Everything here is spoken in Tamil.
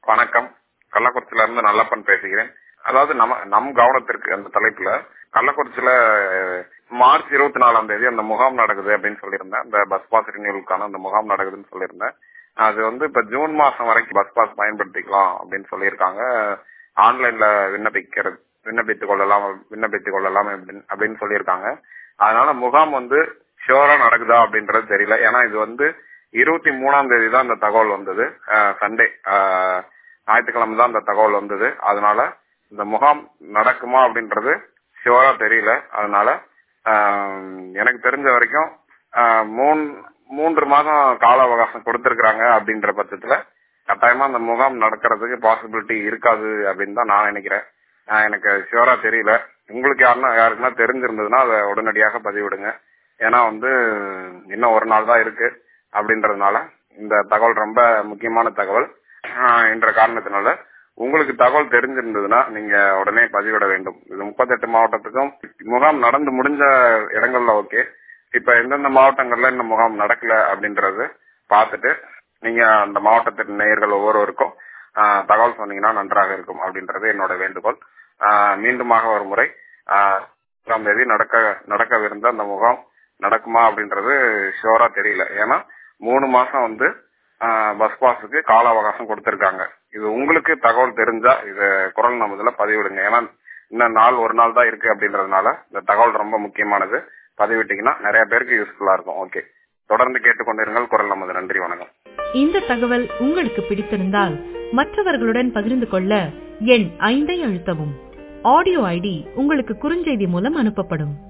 வணக்கம் கள்ளக்குறிச்சியில இருந்து நல்லப்பன் பேசுகிறேன் அதாவது நம்ம நம் கவனத்திற்கு அந்த தலைப்புல கள்ளக்குறிச்சியில மார்ச் இருபத்தி நாலாம் தேதி அந்த முகாம் நடக்குது அப்படின்னு சொல்லியிருந்தேன் அந்த பஸ் பாஸ் ரினியூவலுக்கான அந்த முகாம் நடக்குதுன்னு சொல்லியிருந்தேன் அது வந்து இப்ப ஜூன் மாசம் வரைக்கும் பஸ் பாஸ் பயன்படுத்திக்கலாம் அப்படின்னு சொல்லியிருக்காங்க ஆன்லைன்ல விண்ணப்பிக்கிறது விண்ணப்பித்துக் கொள்ளலாம் விண்ணப்பித்துக் கொள்ளலாம் அப்படின்னு அப்படின்னு சொல்லியிருக்காங்க அதனால முகாம் வந்து ஷியோரா நடக்குதா அப்படின்றது தெரியல ஏன்னா இது வந்து இருபத்தி மூணாம் தேதி தான் அந்த தகவல் வந்தது சண்டே ஞாயிற்றுக்கிழமை தான் அந்த தகவல் வந்தது அதனால இந்த முகாம் நடக்குமா அப்படின்றது ஷியோரா தெரியல அதனால எனக்கு தெரிஞ்ச வரைக்கும் மூணு மூன்று மாதம் கால அவகாசம் கொடுத்திருக்கிறாங்க அப்படின்ற பட்சத்துல கட்டாயமா அந்த முகாம் நடக்கிறதுக்கு பாசிபிலிட்டி இருக்காது அப்படின்னு தான் நான் நினைக்கிறேன் எனக்கு ஷியோரா தெரியல உங்களுக்கு யாருன்னா யாருக்குன்னா தெரிஞ்சிருந்ததுன்னா அதை உடனடியாக பதிவிடுங்க ஏன்னா வந்து இன்னும் ஒரு நாள் தான் இருக்கு அப்படின்றதுனால இந்த தகவல் ரொம்ப முக்கியமான தகவல் என்ற காரணத்தினால உங்களுக்கு தகவல் தெரிஞ்சிருந்ததுன்னா நீங்க உடனே பதிவிட வேண்டும் இது முப்பத்தெட்டு மாவட்டத்துக்கும் முகாம் நடந்து முடிஞ்ச இடங்கள்ல ஓகே இப்ப எந்தெந்த மாவட்டங்கள்ல இந்த முகாம் நடக்கல அப்படின்றது பார்த்துட்டு நீங்க அந்த மாவட்டத்தின் நேயர்கள் ஒவ்வொருவருக்கும் தகவல் சொன்னீங்கன்னா நன்றாக இருக்கும் அப்படின்றது என்னோட வேண்டுகோள் மீண்டுமாக ஒரு முறை ஆறாம் தேதி நடக்க நடக்கவிருந்த அந்த முகாம் நடக்குமா அப்படின்றது ஷோரா தெரியல ஏன்னா மூணு மாசம் வந்து பஸ் பாஸுக்கு கால அவகாசம் கொடுத்திருக்காங்க இது உங்களுக்கு தகவல் தெரிஞ்சா இது குரல் நமதுல பதிவிடுங்க ஏன்னா இன்னும் நாள் ஒரு நாள் தான் இருக்கு அப்படின்றதுனால இந்த தகவல் ரொம்ப முக்கியமானது பதிவிட்டீங்கன்னா நிறைய பேருக்கு யூஸ்ஃபுல்லா இருக்கும் ஓகே தொடர்ந்து கேட்டுக்கொண்டிருங்கள் குரல் நமது நன்றி வணக்கம் இந்த தகவல் உங்களுக்கு பிடித்திருந்தால் மற்றவர்களுடன் பகிர்ந்து கொள்ள எண் ஐந்தை அழுத்தவும் ஆடியோ ஐடி உங்களுக்கு குறுஞ்செய்தி மூலம் அனுப்பப்படும்